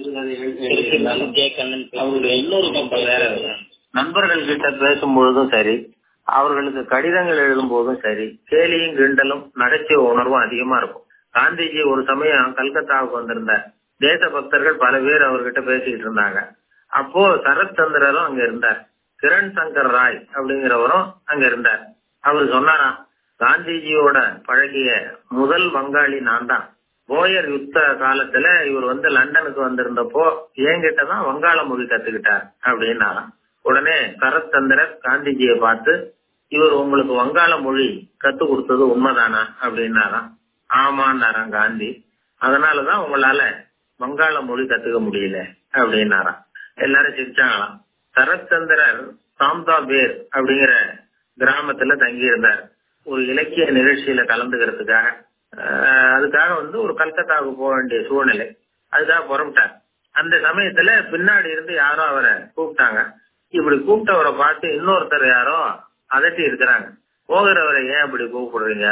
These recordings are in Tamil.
சிறுகதைகள் ஜே கண்ணன் அவருடைய இன்னொரு பக்கம் வேற நண்பர்கள் கிட்ட பேசும் பொழுதும் சரி அவர்களுக்கு கடிதங்கள் எழுதும் போதும் சரி கேலியும் கிண்டலும் நகைச்சுவை உணர்வும் அதிகமா இருக்கும் காந்திஜி ஒரு சமயம் கல்கத்தாவுக்கு வந்திருந்தார் தேச பக்தர்கள் பல பேர் அவர்கிட்ட பேசிக்கிட்டு இருந்தாங்க அப்போ சரத் சந்திரரும் அங்க இருந்தார் கிரண் சங்கர் ராய் அப்படிங்கிறவரும் அங்க இருந்தார் அவர் சொன்னாராம் காந்திஜியோட பழகிய முதல் வங்காளி நான் தான் போயர் யுத்த காலத்துல இவர் வந்து லண்டனுக்கு வந்திருந்தப்போ என்கிட்ட தான் வங்காள மொழி கத்துக்கிட்டார் அப்படின்னாராம் உடனே சரத்சந்திரர் காந்திஜியை பார்த்து இவர் உங்களுக்கு வங்காள மொழி கத்து கொடுத்தது உண்மைதானா அப்படின்னாராம் ஆமான்னாராம் காந்தி அதனாலதான் உங்களால வங்காள மொழி கத்துக்க முடியல அப்படின்னாராம் எல்லாரும் சிரிச்சாங்களாம் சரத்சந்திரர் சாம்தா பேர் அப்படிங்கிற கிராமத்துல தங்கி இருந்தார் ஒரு இலக்கிய நிகழ்ச்சியில கலந்துக்கிறதுக்காக அஹ், அதுக்காக வந்து ஒரு கல்கத்தாவுக்கு போக வேண்டிய சூழ்நிலை அதுக்காக புறப்பட்டார் அந்த சமயத்துல பின்னாடி இருந்து யாரோ அவரை கூப்பிட்டாங்க இப்படி கூப்பிட்டவரை பார்த்து இன்னொருத்தர் யாரோ அதட்டி இருக்கிறாங்க போகிறவரை ஏன் இப்படி கூப்பிடுறீங்க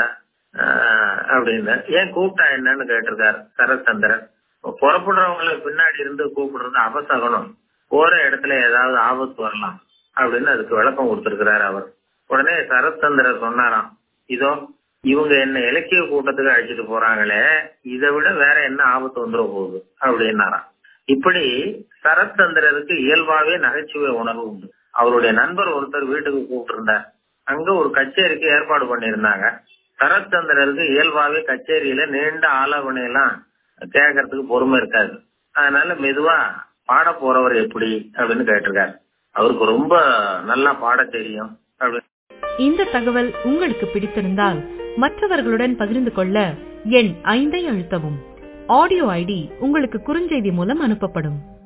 ஆஹ் அப்படின்னு ஏன் கூப்பிட்டா என்னன்னு கேட்டிருக்காரு சரத்சந்திரன் புறப்படுறவங்களை பின்னாடி இருந்து கூப்பிடுறது அபசகனம் போற இடத்துல ஏதாவது ஆபத்து வரலாம் அப்படின்னு அதுக்கு விளக்கம் கொடுத்திருக்கிறாரு அவர் உடனே சரத்சந்திரன் சொன்னாராம் இதோ இவங்க என்ன இலக்கிய கூட்டத்துக்கு அழைச்சிட்டு போறாங்களே இதை விட வேற என்ன ஆபத்து வந்துட போகுது அப்படின்னாராம் இப்படி சரத்சந்திரருக்கு இயல்பாவே நகைச்சுவை உணர்வு உண்டு அவருடைய நண்பர் ஒருத்தர் வீட்டுக்கு கூப்பிட்டு இருந்தார் அங்க ஒரு கச்சேரிக்கு ஏற்பாடு பண்ணியிருந்தாங்க சரத்சந்திரருக்கு இயல்பாவே கச்சேரியில நீண்ட ஆலோசனை எல்லாம் கேட்கறதுக்கு பொறுமை இருக்காது அதனால மெதுவா பாட போறவர் எப்படி அப்படின்னு கேட்டிருக்காரு அவருக்கு ரொம்ப நல்லா பாட தெரியும் அப்படின்னு இந்த தகவல் உங்களுக்கு பிடித்திருந்தால் மற்றவர்களுடன் பகிர்ந்து கொள்ள எண் ஐந்தை அழுத்தவும் ஆடியோ ஐடி உங்களுக்கு குறுஞ்செய்தி மூலம் அனுப்பப்படும்